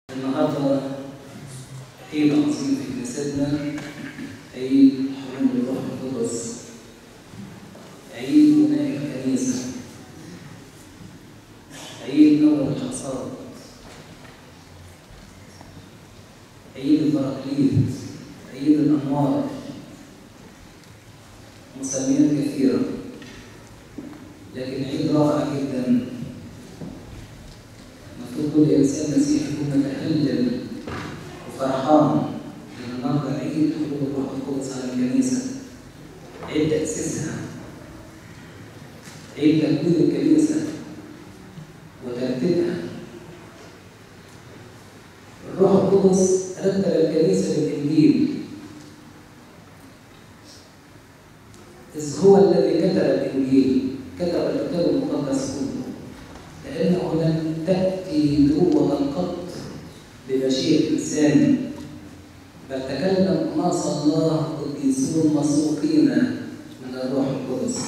النهارده عيد عظيم في كنيستنا عيد حلول الروح القدس عيد بناء الكنيسة عيد نور الحصاد عيد البراكليت عيد الأنوار مسميات كثيرة لكن عيد رائع جدا المفروض كل إنسان مسيحي يكون متهلل وفرحان لأن النهارده عيد حلول الروح القدس على الكنيسة عيد تأسيسها عيد تكوين الكنيسة وترتيبها الروح القدس رتب الكنيسة بالإنجيل إذ هو الذي كتب الإنجيل كتب الكتاب المقدس كله لأنه لم تأتي نبوة قط بمشيئة إنسان بل تكلم ناس الله قديسون مسوقين من الروح القدس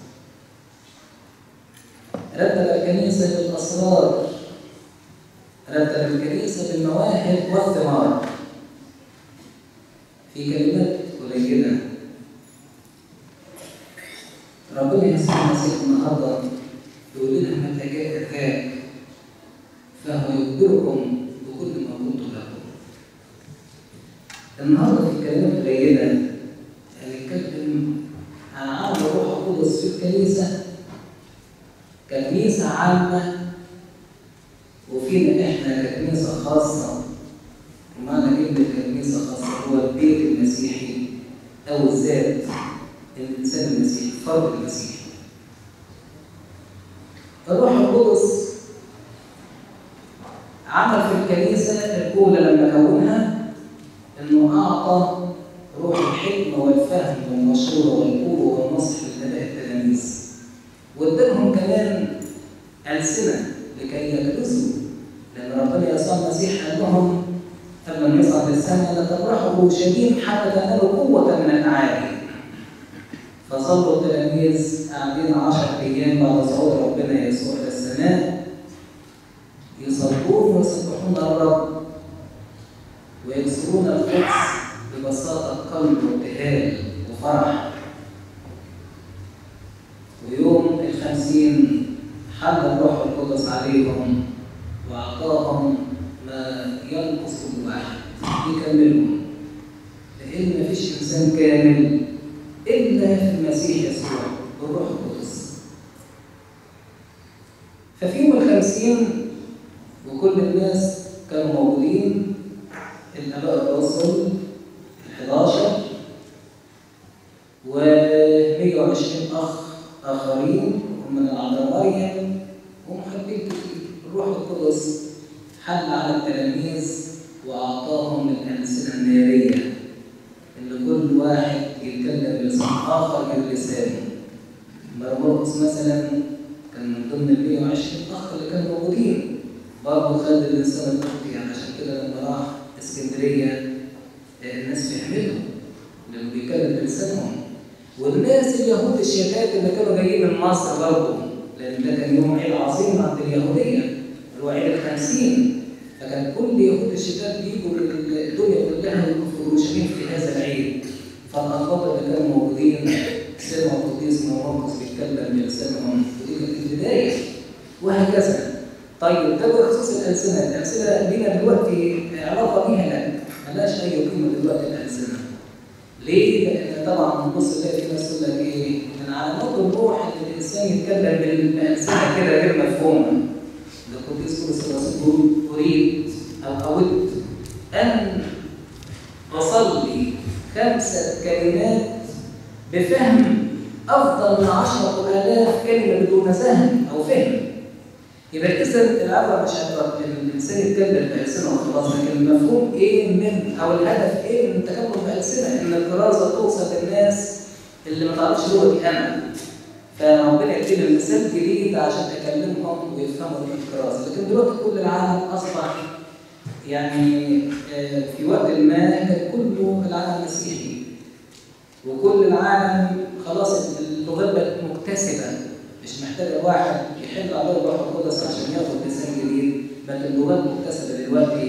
رتب الكنيسة بالأسرار رتب الكنيسة بالمواهب والثمار في كلمات قليلة ربنا يسوع المسيح النهارده يقول لنا متى جاء ذاك فهو يخبركم بكل ما كنت لكم النهارده في كلمات قليلة هنتكلم عن عمل الروح القدس في الكنيسة ككنيسة عامة وفينا احنا ككنيسة خاصة ومعنى كلمة كنيسة خاصة هو البيت المسيحي أو الذات الإنسان المسيحي فرد المسيح الروح القدس عمل في الكنيسة الأولى لما كونها إنه أعطى روح الحكمة والفهم والمشورة والقوة والنصح للآباء التلاميذ وادالهم كمان ألسنة لكي يكرزوا لأن ربنا يسوع المسيح قال لهم قبل ما يصعد السماء لا تبرحوا شديد حتى تنالوا قوة من الأعالي فظلوا التلاميذ قاعدين عشر أيام بعد صعود ربنا يسوع إلى السماء يصلون ويسبحون الرب ويكسرون القدس ببساطة قلب وابتهال وفرح ويوم الخمسين حل الروح القدس عليهم وأعطاهم ما ينقص كل واحد يكملهم لأن مفيش إنسان كامل إلا في المسيح يسوع بالروح القدس ففي يوم الخمسين وكل الناس كانوا موجودين الآباء الرسل الحداشر و 120 أخ آخرين ومن العذراء مريم ومحبين كتير الروح القدس حل على التلاميذ وأعطاهم الألسنة النارية اللي كل واحد يتكلم بلسان آخر غير لسانه مرمرقس مثلا كان من ضمن ال 120 أخ اللي كانوا موجودين برضه خد اللسان الأخطي يعني عشان كده لما راح اسكندرية الناس فهمته لأنه بيتكلم بلسانهم والناس اليهود الشتات اللي كانوا جايين من مصر برضه لأن ده كان يوم عيد عظيم عند اليهودية اللي هو عيد الخمسين فكان كل يهود الشتات بيجوا الدنيا كلها في اورشليم في هذا العيد فالأنباط اللي كانوا موجودين سمعوا القديس مرقس بيتكلم بلسانهم ودي كانت البداية وهكذا طيب ده بخصوص الألسنة الألسنة لينا دلوقتي علاقة بيها لا ملهاش أي قيمة دلوقتي الألسنة ليه؟ لأن طبعا نبص نلاقي في ناس تقول لك إيه؟ من علامات الروح إن الإنسان يتكلم بالألسنة كده غير مفهومة القديس بولس الرسول أريد أو أود أن أصلي خمسة كلمات بفهم أفضل من عشرة آلاف كلمة بدون فهم أو فهم يبقى إذا العبرة مش هتبقى الإنسان يتكلم بألسنة وخلاص لكن المفهوم إيه من أو الهدف إيه من التكلم بألسنة إن الكرازة توصل للناس اللي ما تعرفش لغتي أنا فربنا يدينا مثال جديد عشان اكلمهم ويفهموا الكراسه لكن دلوقتي كل العالم اصبح يعني في وقت ما كان كله العالم مسيحي وكل العالم خلاص اللغات بقت مكتسبه مش محتاجه واحد يحل عليه الروح القدس عشان ياخد لسان جديد بل اللغات مكتسبه دلوقتي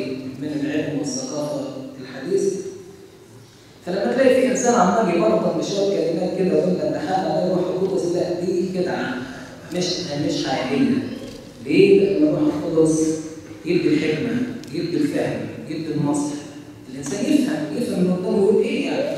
من العلم والثقافه الحديثه فلما تلاقي في انسان عمال يبرطم بشويه كلمات كده ويقول لك دخلنا على الروح القدس لا دي كده مش مش حقيقيه ليه؟ لان الروح القدس يدي الحكمه يدي الفهم يدي النصح الانسان يفهم يفهم من قدامه يقول ايه يعني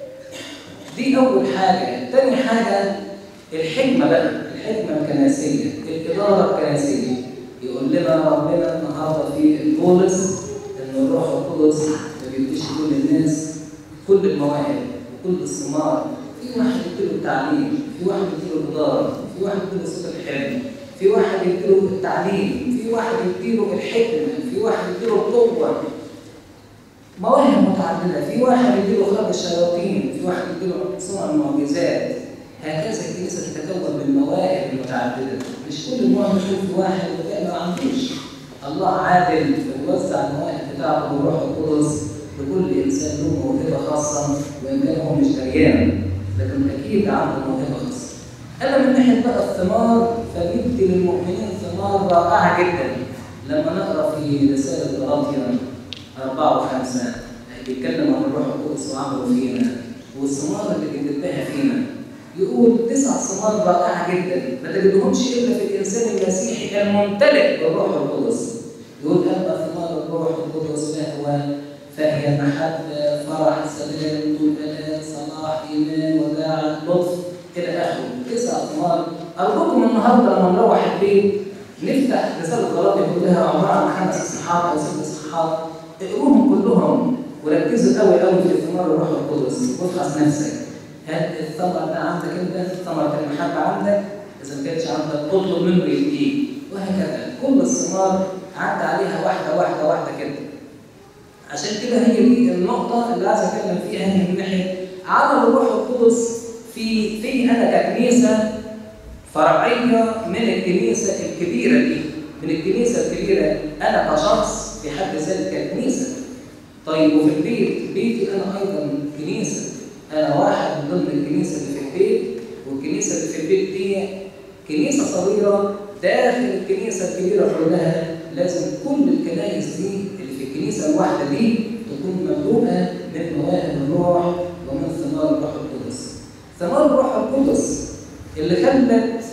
دي اول حاجه تاني حاجه الحكمه بقى الحكمه الكنسيه الاداره الكنسيه يقول لنا ربنا النهارده في بولس ان الروح القدس ما بيديش كل الناس كل المواهب وكل الثمار في واحد يديله التعليم في واحد يديله الاداره في واحد يديله صوت الحلم في واحد يديله التعليم في واحد يديله الحكمه في واحد يديله القوه مواهب متعدده في واحد يديله خلق الشياطين في واحد يديله صنع المعجزات هكذا الكنيسه تتكون بالمواهب المتعدده مش كل المواهب يكون في واحد وكأنه ما عندوش الله عادل فبيوزع المواهب بتاعته بالروح القدس لكل انسان له موهبه خاصه وان كان هو مش دريان لكن اكيد عنده موهبه خاصه. اما من ناحيه بقى الثمار فبيدي للمؤمنين ثمار رائعه جدا لما نقرا في رساله غلاطيا أربعة وخمسة بيتكلم عن الروح القدس وعمله فينا والثمار اللي بيدبها فينا يقول تسع ثمار رائعة جدا ما تجدهمش إلا في الإنسان المسيحي الممتلئ بالروح القدس يقول أما ثمار الروح القدس فهو فهي محبة فرح سلام طول أمان صلاح إيمان وداعة لطف إلى آخره تسع ثمار أرجوكم النهاردة لما نروح البيت نفتح رسالة غلاطيا كلها عبارة عن خمس إصحاحات أو ست إصحاحات اقروهم كلهم وركزوا قوي قوي في ثمار الروح القدس وافحص نفسك هل الثمر ده عندك انت ثمرة المحبة عندك إذا ما كانش عندك تطلب منه يديك وهكذا كل الثمار عدى عليها واحدة واحدة واحدة كده عشان كده هي دي النقطة اللي عايز أتكلم فيها من ناحية عمل الروح القدس في في أنا ككنيسة فرعية من الكنيسة الكبيرة دي من الكنيسة الكبيرة أنا كشخص في حد ذاتي ككنيسة طيب وفي البيت بيتي أنا أيضا كنيسة أنا واحد من ضمن الكنيسة اللي في البيت والكنيسة اللي في البيت دي كنيسة صغيرة داخل الكنيسة الكبيرة كلها لازم كل الكنائس دي اللي في الكنيسة الواحدة دي تكون مملوءة من مواهب الروح ومن ثمار الروح القدس. ثمار الروح القدس اللي خلت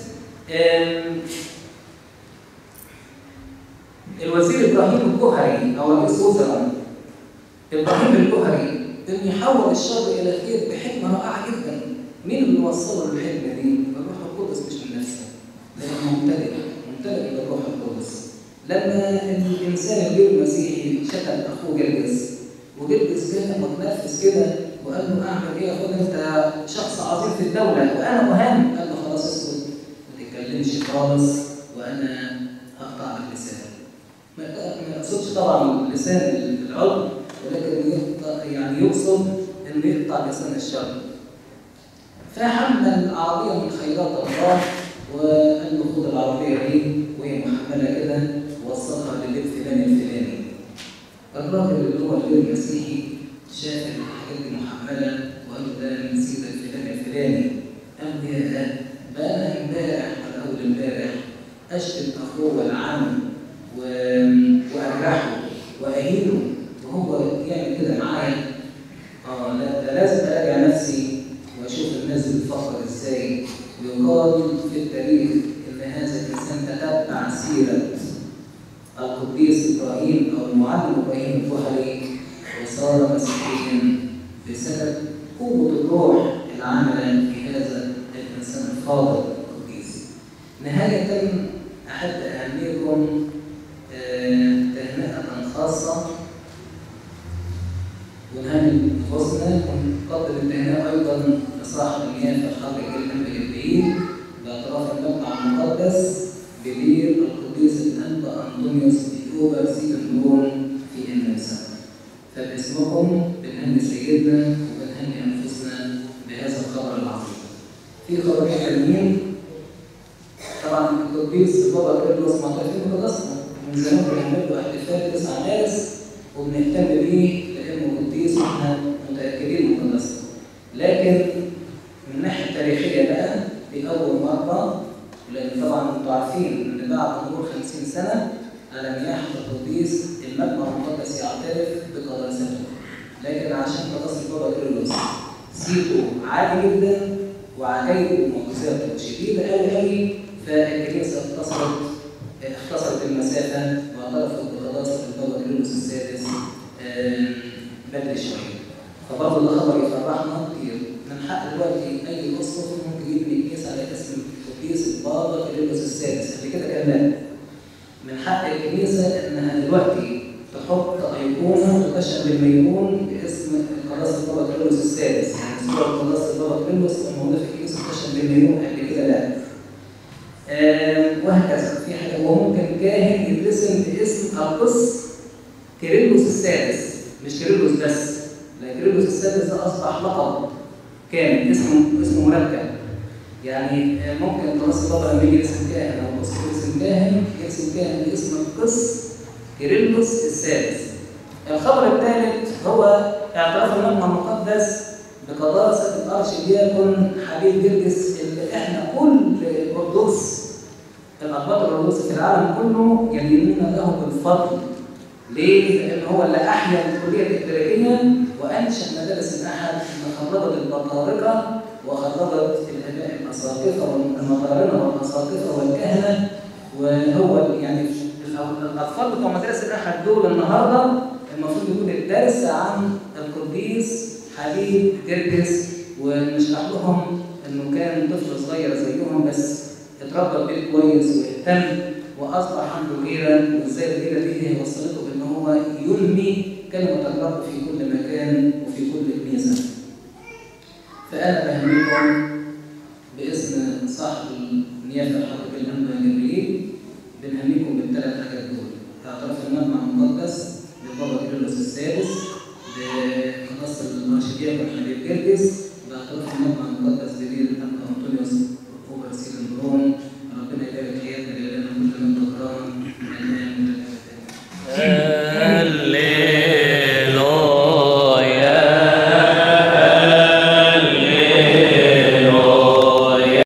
الوزير ابراهيم الجوهري او رئيس وزراء ابراهيم الجوهري انه يحول الشر الى خير بحكمه رائعه جدا. مين اللي وصله للحكمه دي؟ الروح القدس مش من نفسه. لانه ممتلئ ممتلئ بالروح القدس. لما الانسان الغير مسيحي شتم اخوه جرجس وجرجس كان متنفس كده وقال له اعمل ايه خد انت شخص عظيم في الدوله وانا مهم قال له خلاص اسكت ما تتكلمش خالص وانا هقطع لك لسانك ما يقصدش طبعا لسان العضو ولكن يعني يقصد انه يقطع لسان الشر فحمل العربيه من خيرات الله وقال له خد العربيه دي وهي محمله كده وصلها للبيت فلان الفلاني الراجل اللي هو الغير مسيحي شاف الحاجات دي محمله وقال له ده من سيدك فلان الفلاني قال له يا بقى انا امبارح ولا اول امبارح اشتم اخوه والعنه و... واجرحه واهينه وهو يعمل كده معايا اه لا ده لازم اراجع نفسي واشوف الناس بتفكر ازاي ويقال في التاريخ ان هذا الانسان تتبع سيره القديس ابراهيم او المعلم ابراهيم الجوهري وصار مسيحيا بسبب قوه الروح العامله في هذا الانسان الفاضل القديس. نهايه احب اهنيكم تهنئه خاصه ونهني انفسنا ونقدم التهنئه ايضا لصاحب النيافه الخالق الانبا الابراهيم باعتراف المجمع المقدس ببير القديس الانبا انطونيوس بيوبا سيدنبون في النمسا فباسمكم بنهني سيدنا وبنهني انفسنا بهذا الخبر العظيم. في خبرين تانيين طبعا القديس بابا كيرلس معترفين بقدسنا من زمان بنعمل له احتفال 9 مارس وبنهتم بيه لانه قديس واحنا متاكدين من قدسته. لكن من الناحيه التاريخيه بقى دي اول مره لان طبعا انتم عارفين ان بعد مرور 50 سنه على مياه القديس المجمع المقدس يعترف لكن عشان خلاص البابا كيرلس سيرته عالي جدا وعجائبه ومعجزاته شديده قوي قوي فالكنيسه اختصرت اختصرت المسافه واعترفت بخلاصه البابا كيرلس السادس آم، بدري شويه فبرضه ده خبر يفرحنا كتير من حق دلوقتي اي اسقف ممكن يبني كنيسه على اسم القديس البابا كيرلس السادس قبل كده كان لا من حق الكنيسه انها دلوقتي تحط ايقونه تشهد بالميمون باسم القداس البابا كيرلس السادس يعني صوره القداس البابا كيرلس موجوده في الكنيسه تشهد بالميمون قبل كده لا آم، وهكذا في حاجه وممكن كاهن يترسم باسم القس كيرلس السادس مش كيرلس بس لا كيرلس السادس ده اصبح لقب كامل اسمه اسمه مركب يعني ممكن القداس البابا لما يجي يرسم كاهن او قس يرسم كاهن يرسم كاهن باسم القس كيرلس السادس الخبر الثالث هو اعتراف المجمع المقدس بقداسة الأرشدياكون حبيب جرجس اللي احنا كل قدوس الأقباط الأرثوذكس في العالم كله يدينون له بالفضل ليه؟ لأن هو اللي أحيا الكلية الإدراكية وأنشأ مدارس الأحد اللي خرجت البطارقة وخرجت الآباء الأساقفة والمطارنة والأساقفة والكهنة وهو يعني الأطفال بتوع مدارس الأحد دول النهارده المفروض يكون الدرس عن القديس حبيب جرجس ونشرح لهم إنه كان طفل صغير زيهم بس اتربى في بيت كويس واهتم واصبح عنده غيره وازاي الغيره دي هي وصلته ان هو ينمي كلمه الرب في كل مكان وفي كل كنيسه. فانا بهنيكم باسم صاحب النيافه حضرتك الانبا جبريل بنهنيكم بالثلاث حاجات دول اعتراف المجمع المقدس بالبابا كيرلس السادس بقداسه الارشدياكون حبيب جرجس